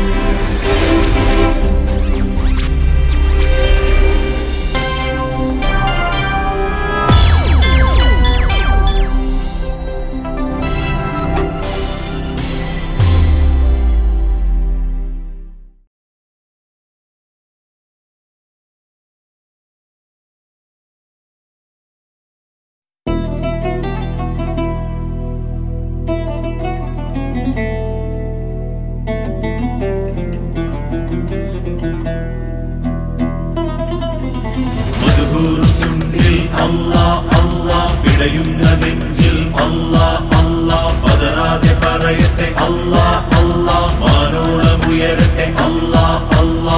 മധുഹൂർ ചുണ്ടിൽ അല്ലാ അല്ലാ പിടയുന്ന നെഞ്ചിൽ അല്ലാ അല്ലാ പതറാതെ പറയട്ടെ അല്ലാ അല്ലാ മാനോളം ഉയരട്ടെ അല്ലാ അല്ലാ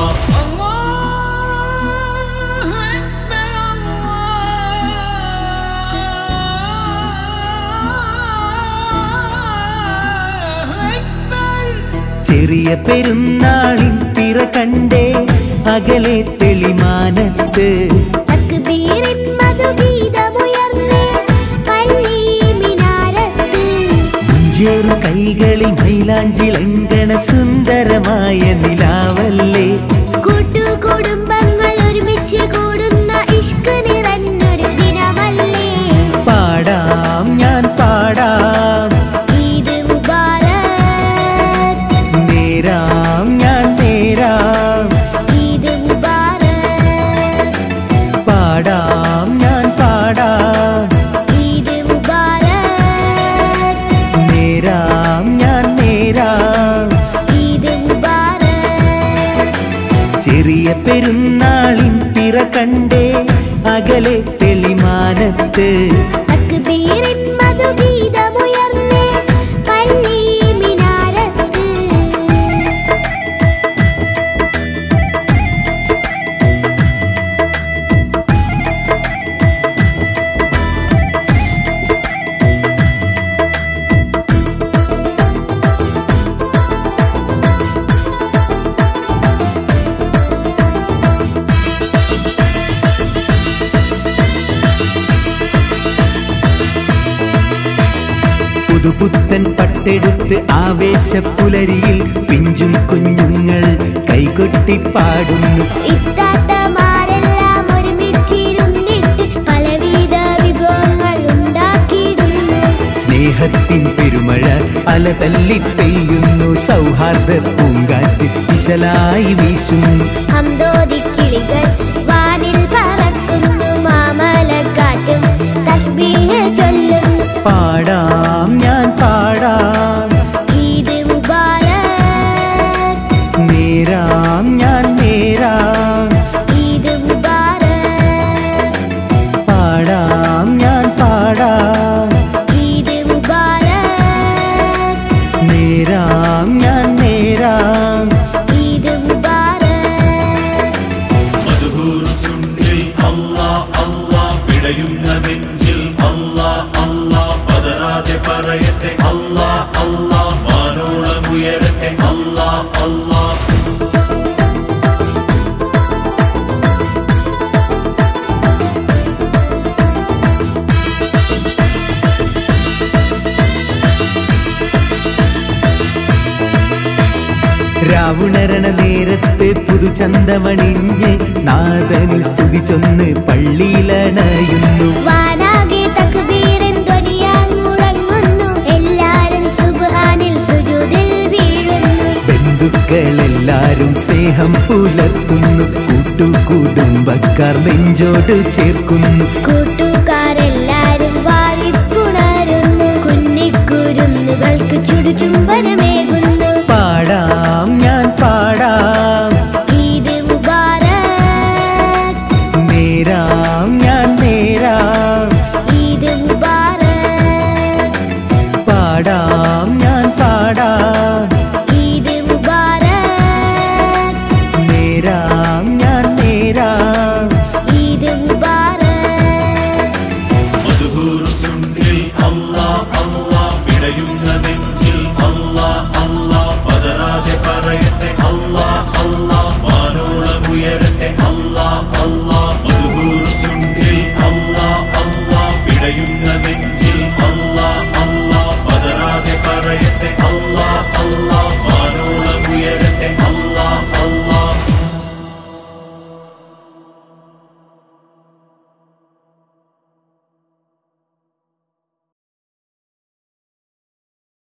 ചെറിയ പെരുന്നാളിൻ പിറ കണ്ടേ അകലെ തെളിമാനത്ത് തക്ബീറിൻ മധുഗീതമുയർന്ന് പള്ളി മിനാരത്ത് അഞ്ചേറു കൈകളിൽ മൈലാഞ്ചിലങ്കണ സുന്ദരമായ നിലാവല്ലേ കൂട്ടുകുടുംബങ്ങൾ ഒരുമിച്ച് കൂടുന്ന ഇഷ്ക് നിറഞ്ഞൊരു ദിനമല്ലേ പാടാം ഞാൻ പാടാം ഈദ് മുബാരക് നേരാം ഞാൻ നേരാം ഈദ് മുബാരക് പാടാം ഞാൻ പാടാം ഈദ് മുബാരക് നേരാം ഞാൻ നേരാം ഈദ് മുബാരക് ചെറിയ പെരുന്നാളിൻ പിറ കണ്ടേ അകലെ തെളിമാനത്ത് തക്ബീറിൻ മധുഗീതമുയർന്ന് പള്ളി മിനാരത്ത് പുതുപുത്തൻ പട്ടെടുത്ത് ആവേശപ്പുലരിയിൽ പിഞ്ചും കുഞ്ഞുങ്ങൾ കൈകൊട്ടി പാടുന്നു ഇത്താത്തമാരെല്ലാം ഒരുമിച്ചിരുന്നിട്ട് പലവിധ വിഭവങ്ങൾ ഉണ്ടാക്കിയിടുന്നു സ്നേഹത്തിൻ പെരുമഴ അല തല്ലി പെയ്യുന്നു സൗഹാർദ്ദ പൂങ്കാറ്റ് വിശലായി വീശുന്നു ഹംദോദി കിളികൾ വാനിൽ പറക്കുന്നു മാമലക്കാറ്റും തസ്ബീഹ് ചൊല്ലുന്നു പാടാം ഞാൻ പാടാം ഈദ് മുബാരക് നേരാം ഞാൻ നേരാം ഈദ് മുബാരക് പാടാം ഞാൻ പാടാം ഈദ് മുബാരക് നേരാം ഞാൻ നേരാം ഈദ് മുബാരക് മധുഹൂർ ചുണ്ടിൽ അല്ലാ അല്ലാ പിടയുന്ന നെഞ്ചിൽ അല്ലാ അല്ലാ പതറാതെ പറയട്ടെ അല്ലാ അല്ലാ മാനോളം ഉയരട്ടെ അല്ലാ അല്ലാ രാവുണരണ നേരത്ത് പുതുചന്തമണിഞ്ഞ് നാദനിൽ സ്തുതി ചൊന്ന് പള്ളിയിലണയുന്നു വാനാകെ തക്ബീറിൻ ധ്വനിയാൽ മുഴങ്ങുന്നു എല്ലാരും സുബ്ഹാനിൽ സുജൂദിൽ വീഴുന്നു ബന്ധുക്കളെല്ലാരും സ്നേഹം പുലർത്തുന്നു കൂട്ടുകുടുംബക്കാർ നെഞ്ചോട് ചേർക്കുന്നു കൂട്ടുകാരെല്ലാരും വാരിപ്പുണരുന്നു കുന്നിക്കുരുന്നുകൾക്ക് ചുടുചുംബനമേ